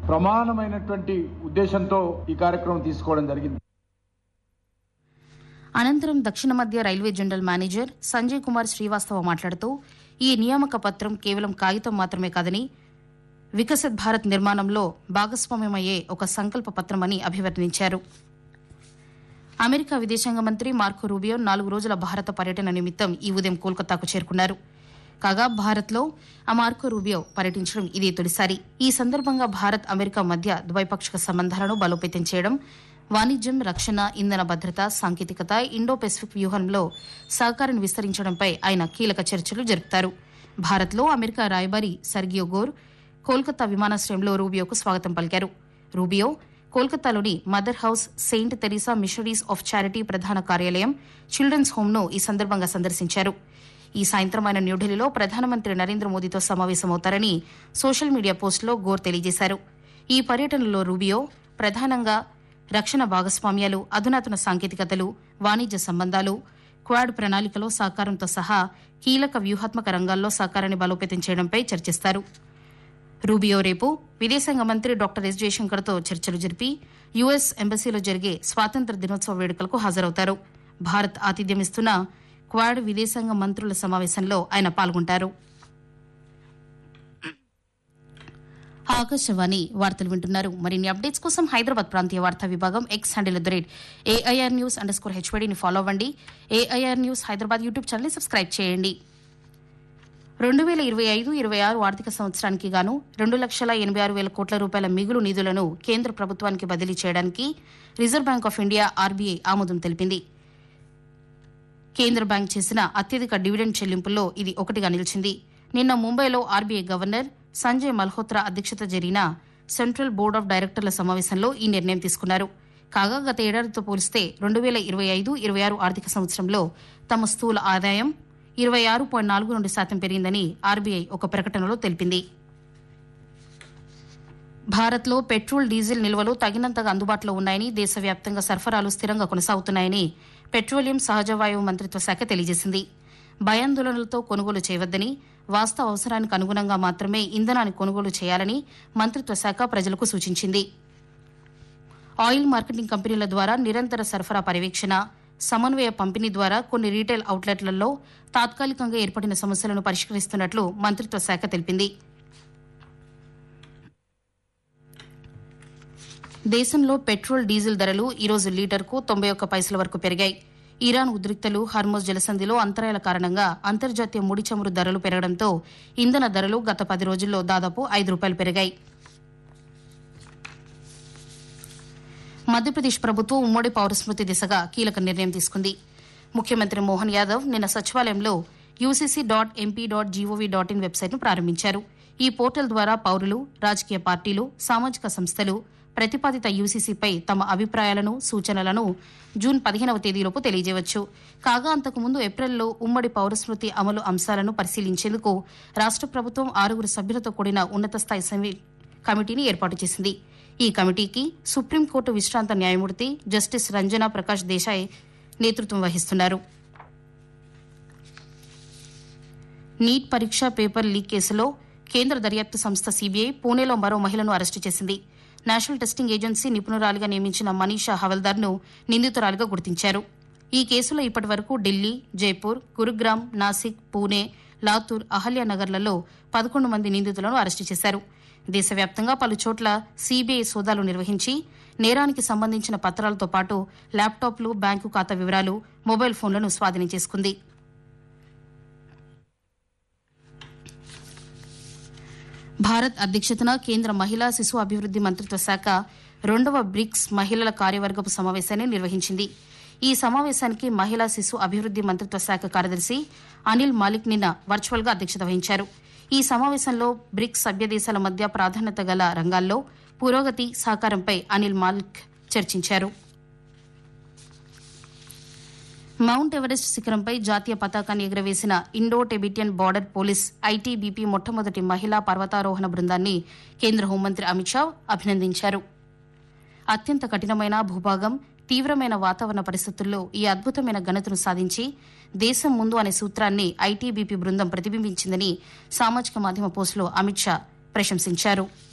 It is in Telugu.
ప్రమాణమైనటువంటి ఉద్దేశంతో ఈ కార్యక్రమం తీసుకోవడం జరిగింది అనంతరం దక్షిణ మధ్య railway general manager Sanjay Kumar Srivastava మాట్లాడుతూ ఈ నియామక పత్రం కేవలం కాగితం మాత్రమే కాదని వికసిత్ భారత్ నిర్మాణంలో భాగస్వామ్యమయ్యే ఒక సంకల్ప పత్రమని అభివర్ణించారు అమెరికా విదేశాంగ మంత్రి మార్కో రూబియో నాలుగు రోజుల భారత పర్యటన నిమిత్తం ఈ ఉదయం కోల్కతాకు చేరుకున్నారు కాగా భారత్లో ఆ మార్కో రూబియో పర్యటించడం ఇదే తొలిసారి ఈ సందర్భంగా భారత్ అమెరికా మధ్య ద్వైపాక్షిక సంబంధాలను బలోపేతం చేయడం వాణిజ్యం రక్షణ ఇంధన భద్రత సాంకేతికత ఇండో పెసిఫిక్ వ్యూహంలో సహకారాన్ని విస్తరించడంపై ఆయన కీలక చర్చలు జరుపుతారు భారత్లో అమెరికా రాయబారి సర్గియో గోర్ కోల్కతా విమానాశ్రయంలో రూబియోకు స్వాగతం పలికారు రూబియో కోల్కతాలోని mother house saint Teresa missionaries of charity ప్రధాన కార్యాలయం చిల్డ్రన్స్ హోమ్ను ఈ సందర్భంగా సందర్శించారు ఈ సాయంత్రం ఆయన న్యూఢిల్లీలో ప్రధానమంత్రి నరేంద్ర మోదీతో సమావేశమవుతారని సోషల్ మీడియా పోస్టులో గోర్ తెలియజేశారు ఈ పర్యటనలో రూబియో ప్రధానంగా రక్షణ భాగస్వామ్యాలు అధునాతన సాంకేతికతలు వాణిజ్య సంబంధాలు క్వాడ్ ప్రణాళికలో సహకారంతో సహా కీలక వ్యూహాత్మక రంగాల్లో సహకారాన్ని బలోపేతం చేయడంపై చర్చిస్తారు రూబియో రేపు విదేశాంగ మంత్రి డాక్టర్ ఎస్ జయశంకర్తో చర్చలు జరిపి యుఎస్ ఎంబసీలో జరిగే స్వాతంత్ర దినోత్సవ వేడుకలకు హాజరవుతారు భారత్ ఆతిథ్యమిస్తున్న క్వాడ్ విదేశాంగ మంత్రుల సమావేశంలో ఆయన పాల్గొంటారు ఆకాశవాణి వార్తలు వింటున్నారు మరిన్ని అప్డేట్స్ కోసం హైదరాబాద్ ప్రాంతీయ వార్తా విభాగం X handle at the rate AIR news underscore స్కోర్ హెచ్వడిని ఫాలో అవ్వండి ఏఐఆర్ న్యూస్ హైదరాబాద్ యూట్యూబ్ ఛానల్ని సబ్స్క్రైబ్ చేయండి రెండు వేల ఇరవై ఐదు ఇరవై ఆరు ఆర్థిక సంవత్సరానికి గాను రెండు లక్షల ఎనభై ఆరు వేల కోట్ల రూపాయల మిగులు నిధులను కేంద్ర ప్రభుత్వానికి బదిలీ చేయడానికి reserve bank of India RBI ఆమోదం తెలిపింది కేంద్ర బ్యాంక్ చేసిన అత్యధిక డివిడెండ్ చెల్లింపుల్లో ఇది ఒకటిగా నిలిచింది నిన్న ముంబైలో ఆర్బీఐ గవర్నర్ సంజయ్ మల్హోత్రా అధ్యక్షత జరిగిన సెంట్రల్ బోర్డ్ ఆఫ్ డైరెక్టర్ల సమావేశంలో ఈ నిర్ణయం తీసుకున్నారు కాగా గత ఏడాదితో పోలిస్తే రెండు వేల ఇరవై ఐదు ఇరవై ఆరు ఆర్థిక సంవత్సరంలో తమ స్థూల ఆదాయం ఇరవై ఆరు పాయింట్ నాలుగు రెండు శాతం పెరిగిందని ఆర్బీఐ ఒక ప్రకటనలో తెలిపింది భారత్లో పెట్రోల్ డీజిల్ నిల్వలు తగినంతగా అందుబాటులో ఉన్నాయని దేశవ్యాప్తంగా సరఫరాలు స్థిరంగా కొనసాగుతున్నాయని పెట్రోలియం సహజ వాయువు మంత్రిత్వ శాఖ తెలియజేసింది భయాందోళనలతో కొనుగోలు చేయవద్దని వాస్తవ అవసరానికి అనుగుణంగా మాత్రమే ఇంధనాన్ని కొనుగోలు చేయాలని మంత్రిత్వ శాఖ ప్రజలకు సూచించింది ఆయిల్ మార్కెటింగ్ కంపెనీల ద్వారా నిరంతర సరఫరా పర్యవేక్షణ సమన్వయ పంపిణీ ద్వారా కొన్ని రీటైల్ అవుట్లెట్లలో తాత్కాలికంగా ఏర్పడిన సమస్యలను పరిష్కరిస్తున్నట్లు మంత్రిత్వ శాఖ తెలిపింది దేశంలో పెట్రోల్ డీజిల్ ధరలు ఈరోజు లీటర్కు తొంభై ఒక్క పైసల వరకు పెరిగాయి ఇరాన్ ఉద్రిక్తలు హర్మోజ్ జలసంధిలో అంతరాయాల కారణంగా అంతర్జాతీయ ముడి చమురు ధరలు పెరగడంతో ఇంధన ధరలు గత పది రోజుల్లో దాదాపు ఐదు రూపాయలు పెరిగాయి మధ్యప్రదేశ్ ప్రభుత్వం ఉమ్మడి పౌరస్మృతి దిశగా కీలక నిర్ణయం తీసుకుంది ముఖ్యమంత్రి మోహన్ యాదవ్ నిన్న సచివాలయంలో UCC dot MP dot GOV dot in వెబ్సైట్ను ప్రారంభించారు ఈ పోర్టల్ ద్వారా పౌరులు రాజకీయ పార్టీలు సామాజిక సంస్థలు ప్రతిపాదిత యూసీసీపై తమ అభిప్రాయాలను సూచనలను జూన్ పదిహేనవ తేదీలోపు తెలియజేయవచ్చు కాగా అంతకుముందు ఏప్రిల్లో ఉమ్మడి పౌరస్మృతి అమలు అంశాలను పరిశీలించేందుకు రాష్ట ప్రభుత్వం ఆరుగురు సభ్యులతో కూడిన ఉన్నత స్థాయి సమీ- కమిటీని ఏర్పాటు చేసింది ఈ కమిటీకి సుప్రీంకోర్టు విశ్రాంత న్యాయమూర్తి జస్టిస్ రంజనా ప్రకాష్ దేశాయ్ నేతృత్వం వహిస్తున్నారు నీట్ పరీక్ష పేపర్ లీక్ కేసులో కేంద్ర దర్యాప్తు సంస్థ సీబీఐ పూణేలో మరో మహిళను అరెస్టు చేసింది నేషనల్ టెస్టింగ్ ఏజెన్సీ నిపుణురాలిగా నియమించిన మనీషా హవల్దార్ను నిందితురాలిగా గుర్తించారు ఈ కేసులో ఇప్పటి వరకు ఢిల్లీ జైపూర్ గురుగ్రామ్ నాసిక్ పూణే లాతూర్ అహల్యానగర్లలో పదకొండు మంది నిందితులను అరెస్టు చేశారు దేశవ్యాప్తంగా పలు చోట్ల సీబీఐ సోదాలు నిర్వహించి నేరానికి సంబంధించిన పత్రాలతో పాటు ల్యాప్టాప్లు బ్యాంకు ఖాతా వివరాలు మొబైల్ ఫోన్లను స్వాధీనం చేసుకుంది భారత్ అధ్యక్షతన కేంద్ర మహిళా శిశు అభివృద్ది మంత్రిత్వ శాఖ రెండవ బ్రిక్స్ మహిళల కార్యవర్గపు సమావేశాన్ని నిర్వహించింది ఈ సమావేశానికి మహిళా శిశు అభివృద్ది మంత్రిత్వ శాఖ కార్యదర్శి అనిల్ మాలిక్ నిన్న వర్చువల్ గా అధ్యక్షత వహించారు ఈ సమావేశంలో బ్రిక్స్ సభ్య దేశాల మధ్య ప్రాధాన్యత గల రంగాల్లో పురోగతి సహకారంపై అనిల్ మాలిక్ చర్చించారు మౌంట్ ఎవరెస్ట్ శిఖరంపై జాతీయ పతాకాన్ని ఎగురవేసిన Indo Tibetan border police ITBP మొట్టమొదటి మహిళా పర్వతారోహణ బృందాన్ని కేంద్ర హోంమంత్రి అమిత్ షా అభినందించారు అత్యంత కఠినమైన భూభాగం తీవ్రమైన వాతావరణ పరిస్థితుల్లో ఈ అద్భుతమైన ఘనతను సాధించి దేశం ముందు అనే సూత్రాన్ని ఐటీబీపీ బృందం ప్రతిబింబించిందని సామాజిక మాధ్యమ పోస్టులో అమిత్ షా ప్రశంసించారు